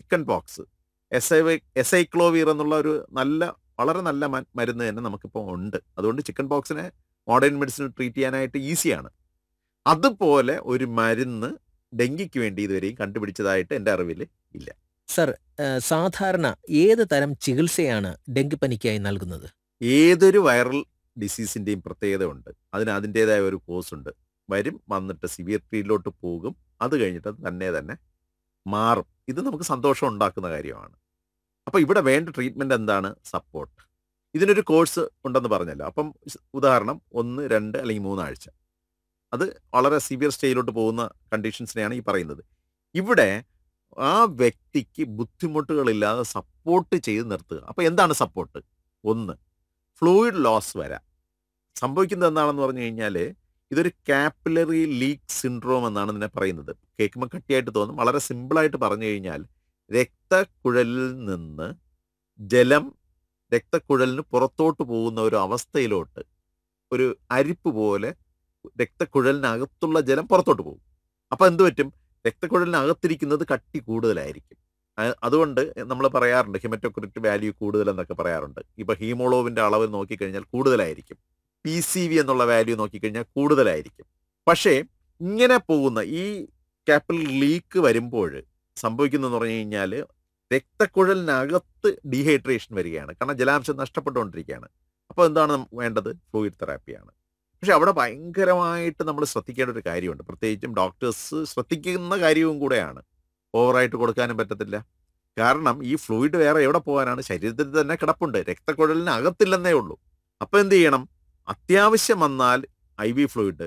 chicken pox S I acyclovir എന്നുള്ള ഒരു നല്ല വളരെ നല്ല മ- മരുന്ന് തന്നെ നമുക്കിപ്പോൾ ഉണ്ട് അതുകൊണ്ട് ചിക്കൻ പോക്സിനെ മോഡേൺ മെഡിസിൻ ട്രീറ്റ് ചെയ്യാനായിട്ട് ഈസിയാണ് അതുപോലെ ഒരു മരുന്ന് ഡെങ്കിക്ക് വേണ്ടി ഇതുവരെയും കണ്ടുപിടിച്ചതായിട്ട് എൻ്റെ അറിവിൽ സർ ഏഹ്, സാധാരണ ഏത് തരം ചികിത്സയാണ് ഡെങ്കിപ്പനിക്കായി നൽകുന്നത് ഏതൊരു വൈറൽ ഡിസീസിൻ്റെയും പ്രത്യേകത ഉണ്ട് അതിന് അതിൻ്റെതായ ഒരു കോഴ്സ് ഉണ്ട് വരും വന്നിട്ട് സിവിയറിറ്റിയിലോട്ട് പോകും അത് കഴിഞ്ഞിട്ട് അത് തന്നെ തന്നെ മാറും ഇത് നമുക്ക് സന്തോഷം ഉണ്ടാക്കുന്ന കാര്യമാണ് അപ്പോൾ ഇവിടെ വേണ്ട ട്രീറ്റ്മെൻറ്റ് എന്താണ് സപ്പോർട്ട് ഇതിനൊരു കോഴ്സ് ഉണ്ടെന്ന് പറഞ്ഞല്ലോ അപ്പം സ് ഉദാഹരണം ഒന്ന് രണ്ട് അല്ലെങ്കിൽ മൂന്നാഴ്ച അത് വളരെ സിവിയർ സ്റ്റേജിലോട്ട് പോകുന്ന കണ്ടീഷൻസിനെയാണ് ഈ പറയുന്നത് ഇവിടെ ആ വ്യക്തിക്ക് ബുദ്ധിമുട്ടുകളില്ലാതെ സപ്പോർട്ട് ചെയ്ത് നിർത്തുക അപ്പോൾ എന്താണ് സപ്പോർട്ട് ഒന്ന് ഫ്ലൂയിഡ് ലോസ് വരാം സംഭവിക്കുന്നത് എന്താണെന്ന് പറഞ്ഞു കഴിഞ്ഞാൽ ഇതൊരു കാപ്പിലറി ലീക്ക് സിൻഡ്രോം എന്നാണ് ഇതിനെ പറയുന്നത് കേൾക്കുമ്പോൾ കട്ടിയായിട്ട് തോന്നും വളരെ സിമ്പിളായിട്ട് പറഞ്ഞു കഴിഞ്ഞാൽ രക്തക്കുഴലിൽ നിന്ന് ജലം രക്തക്കുഴലിന് പുറത്തോട്ട് പോകുന്ന ഒരു അവസ്ഥയിലോട്ട് ഒരു അരിപ്പ് പോലെ രക്തക്കുഴലിനകത്തുള്ള ജലം പുറത്തോട്ട് പോകും അപ്പോൾ എന്ത് പറ്റും രക്തക്കുഴലിനകത്തിരിക്കുന്നത് കട്ടി കൂടുതലായിരിക്കും അ- അതുകൊണ്ട് നമ്മൾ പറയാറുണ്ട് ഹിമറ്റോക്രിറ്റ് വാല്യൂ കൂടുതൽ എന്നൊക്കെ പറയാറുണ്ട് ഇപ്പൊ ഹീമോളോവിന്റെ അളവ് നോക്കിക്കഴിഞ്ഞാൽ കൂടുതലായിരിക്കും പി സി വി എന്നുള്ള വാല്യൂ നോക്കിക്കഴിഞ്ഞാൽ കൂടുതലായിരിക്കും പക്ഷേ ഇങ്ങനെ പോകുന്ന ഈ ക്യാപ്പിൽ ലീക്ക് വരുമ്പോൾ സംഭവിക്കുന്നതെന്ന് പറഞ്ഞു കഴിഞ്ഞാൽ രക്തക്കുഴലിനകത്ത് ഡീഹൈഡ്രേഷൻ വരികയാണ് കാരണം ജലാംശം നഷ്ടപ്പെട്ടുകൊണ്ടിരിക്കുകയാണ് അപ്പോൾ എന്താണ് നമുക്ക് വേണ്ടത് ഫ്ലൂയിഡ് തെറാപ്പിയാണ് പക്ഷെ അവിടെ ഭയങ്കരമായിട്ട് നമ്മൾ ശ്രദ്ധിക്കേണ്ട ഒരു കാര്യമുണ്ട് പ്രത്യേകിച്ചും ഡോക്ടേഴ്സ് ശ്രദ്ധിക്കുന്ന കാര്യവും കൂടെയാണ് ഓവറായിട്ട് കൊടുക്കാനും പറ്റത്തില്ല കാരണം ഈ ഫ്ലൂയിഡ് വേറെ എവിടെ പോകാനാണ് ശരീരത്തിൽ തന്നെ കിടപ്പുണ്ട് രക്തക്കുഴലിന് അകത്തില്ലെന്നേ ഉള്ളൂ അപ്പോൾ എന്ത് ചെയ്യണം അത്യാവശ്യം വന്നാൽ ഐ വി ഫ്ലൂയിഡ്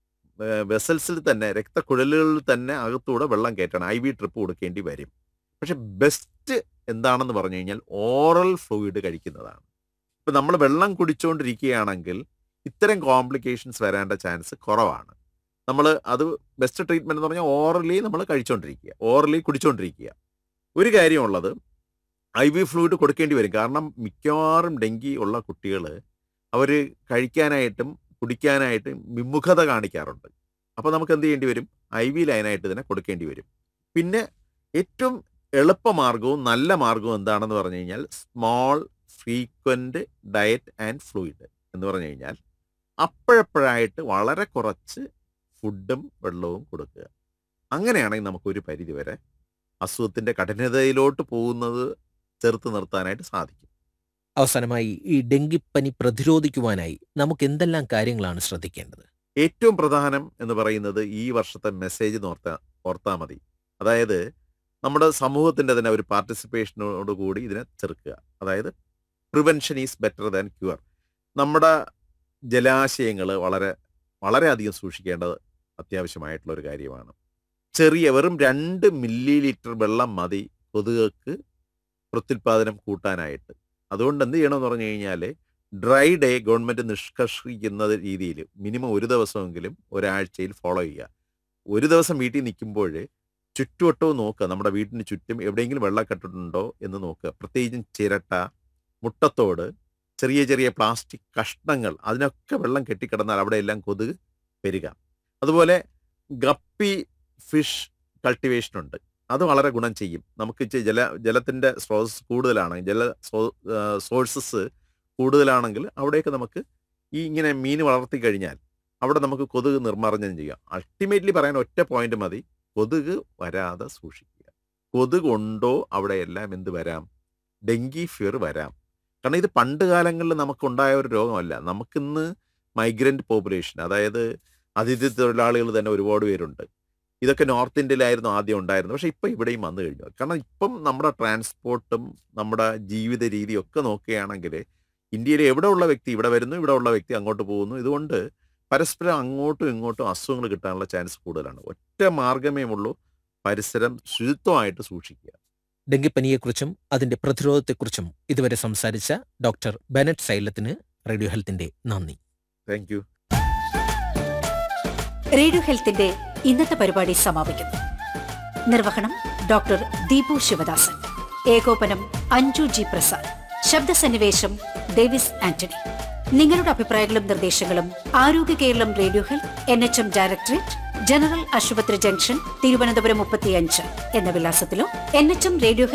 വെസൽസിൽ തന്നെ രക്തക്കുഴലുകളിൽ തന്നെ അകത്തൂടെ വെള്ളം കയറ്റണം ഐ വി ട്രിപ്പ് കൊടുക്കേണ്ടി വരും പക്ഷെ ബെസ്റ്റ് എന്താണെന്ന് പറഞ്ഞു കഴിഞ്ഞാൽ ഓറൽ ഫ്ലൂയിഡ് കഴിക്കുന്നതാണ് ഇപ്പം നമ്മൾ വെള്ളം കുടിച്ചുകൊണ്ടിരിക്കുകയാണെങ്കിൽ ഇത്തരം കോംപ്ലിക്കേഷൻസ് വരേണ്ട ചാൻസ് കുറവാണ് നമ്മൾ അത് ബെസ്റ്റ് ട്രീറ്റ്മെന്റ് എന്ന് പറഞ്ഞാൽ ഓറലി നമ്മൾ കഴിച്ചുകൊണ്ടിരിക്കുക ഓറലി കുടിച്ചുകൊണ്ടിരിക്കുക ഒരു കാര്യമുള്ളത് ഐ വി ഫ്ലൂയിഡ് കൊടുക്കേണ്ടി വരും കാരണം മിക്കവാറും ഡെങ്കി ഉള്ള കുട്ടികൾ അവർ കഴിക്കാനായിട്ടും കുടിക്കാനായിട്ടും വിമുഖത കാണിക്കാറുണ്ട് അപ്പോൾ നമുക്ക് എന്ത് ചെയ്യേണ്ടി വരും ഐ വി ലൈനായിട്ട് ഇതിനെ കൊടുക്കേണ്ടി വരും പിന്നെ ഏറ്റവും എളുപ്പമാർഗവും നല്ല മാർഗവും എന്താണെന്ന് പറഞ്ഞു കഴിഞ്ഞാൽ small frequent diet and fluid എന്ന് പറഞ്ഞു കഴിഞ്ഞാൽ അപ്പോഴപ്പോഴായിട്ട് വളരെ കുറച്ച് ഫുഡും വെള്ളവും കൊടുക്കുക അങ്ങനെയാണെങ്കിൽ നമുക്കൊരു പരിധിവരെ അസുഖത്തിൻ്റെ കഠിനതയിലോട്ട് പോകുന്നത് ചെറുത്ത് നിർത്താനായിട്ട് സാധിക്കും അവസാനമായി ഈ ഡെങ്കിപ്പനി പ്രതിരോധിക്കുവാനായി നമുക്ക് എന്തെല്ലാം കാര്യങ്ങളാണ് ശ്രദ്ധിക്കേണ്ടത് ഏറ്റവും പ്രധാനം എന്ന് പറയുന്നത് ഈ വർഷത്തെ മെസ്സേജ് ഓർത്താ ഓർത്താൽ മതി അതായത് നമ്മുടെ സമൂഹത്തിൻ്റെ തന്നെ ഒരു പാർട്ടിസിപ്പേഷനോട് കൂടി ഇതിനെ ചെറുക്കുക അതായത് prevention is better than cure നമ്മുടെ ജലാശയങ്ങൾ വളരെ വളരെയധികം സൂക്ഷിക്കേണ്ടത് അത്യാവശ്യമായിട്ടുള്ള ഒരു കാര്യമാണ് ചെറിയ വെറും രണ്ട് മില്ലി ലിറ്റർ വെള്ളം മതി കൊതുകൾക്ക് പ്രത്യുൽപാദനം കൂട്ടാനായിട്ട് അതുകൊണ്ട് എന്ത് ചെയ്യണമെന്ന് പറഞ്ഞു കഴിഞ്ഞാൽ ഡ്രൈ ഡേ ഗവൺമെൻറ് നിഷ്കർഷിക്കുന്ന രീതിയിൽ മിനിമം ഒരു ദിവസമെങ്കിലും ഒരാഴ്ചയിൽ ഫോളോ ചെയ്യുക ഒരു ദിവസം വീട്ടിൽ നിൽക്കുമ്പോൾ ചുറ്റുവട്ടവും നോക്കുക നമ്മുടെ വീടിന് ചുറ്റും എവിടെയെങ്കിലും വെള്ളക്കെട്ടുണ്ടോ എന്ന് നോക്കുക പ്രത്യേകിച്ചും ചിരട്ട മുട്ടത്തോട് ചെറിയ ചെറിയ പ്ലാസ്റ്റിക് കഷ്ണങ്ങൾ അതിനൊക്കെ വെള്ളം കെട്ടിക്കിടന്നാൽ അവിടെ എല്ലാം കൊതുക് വരിക അതുപോലെ ഗപ്പി ഫിഷ് കൾട്ടിവേഷൻ ഉണ്ട് അത് വളരെ ഗുണം ചെയ്യും നമുക്ക് ഇച്ചിരി ജല ജലത്തിൻ്റെ സ്രോതസ് കൂടുതലാണ് ജല സോഴ്സസ് കൂടുതലാണെങ്കിൽ അവിടെയൊക്കെ നമുക്ക് ഈ ഇങ്ങനെ മീൻ വളർത്തി കഴിഞ്ഞാൽ അവിടെ നമുക്ക് കൊതുക് നിർമ്മാർജ്ജനം ചെയ്യാം അൾട്ടിമേറ്റ്ലി പറയാൻ ഒറ്റ പോയിന്റ് മതി കൊതുക് വരാതെ സൂക്ഷിക്കുക കൊതുക് ഉണ്ടോ അവിടെ എല്ലാം എന്ത് വരാം ഡെങ്കി ഫിയർ വരാം കാരണം ഇത് പണ്ട് കാലങ്ങളിൽ നമുക്കുണ്ടായ ഒരു രോഗമല്ല നമുക്കിന്ന് മൈഗ്രൻ്റ് പോപ്പുലേഷൻ അതായത് അതിഥി തൊഴിലാളികൾ തന്നെ ഒരുപാട് പേരുണ്ട് ഇതൊക്കെ നോർത്ത് ഇന്ത്യയിലായിരുന്നു ആദ്യം ഉണ്ടായിരുന്നത് പക്ഷേ ഇപ്പം ഇവിടെയും വന്നു കഴിഞ്ഞു കാരണം ഇപ്പം നമ്മുടെ ട്രാൻസ്പോർട്ടും നമ്മുടെ ജീവിത രീതിയും ഒക്കെ നോക്കുകയാണെങ്കിൽ ഇന്ത്യയിലെ എവിടെ ഉള്ള വ്യക്തി ഇവിടെ വരുന്നു ഇവിടെ ഉള്ള വ്യക്തി അങ്ങോട്ട് പോകുന്നു ഇതുകൊണ്ട് പരസ്പരം അങ്ങോട്ടും ഇങ്ങോട്ടും അസുഖങ്ങൾ കിട്ടാനുള്ള ചാൻസ് കൂടുതലാണ് ഒറ്റ മാർഗമേ ഉള്ളൂ പരിസരം ശുചിത്വമായിട്ട് സൂക്ഷിക്കുക ഡെങ്കിപ്പനിയെക്കുറിച്ചും അതിന്റെ പ്രതിരോധത്തെക്കുറിച്ചും ഇതുവരെ സംസാരിച്ച ഡോക്ടർ ബെനറ്റ് സൈലത്തിന് റേഡിയോ ഹെൽത്തിന്റെ നന്ദി താങ്ക് യു റേഡിയോ ഹെൽത്തിന്റെ ഇന്നത്തെ പരിപാടി സമാപിക്കുന്നു നിർവഹണം ഡോക്ടർ ദീപു ശിവദാസൻ ഏകോപനം അഞ്ജു ജി പ്രസാദ് ശബ്ദസന്നിവേശം ഡേവിസ് ആന്റണി നിങ്ങളുടെ അഭിപ്രായങ്ങളും നിർദ്ദേശങ്ങളും Arogya Keralam radio health N H M directorate general ആശുപത്രി ജംഗ്ഷൻ തിരുവനന്തപുരം മുപ്പത്തിയഞ്ച് എന്ന വിലാസത്തിലോ എൻ എച്ച് എം റേഡിയോ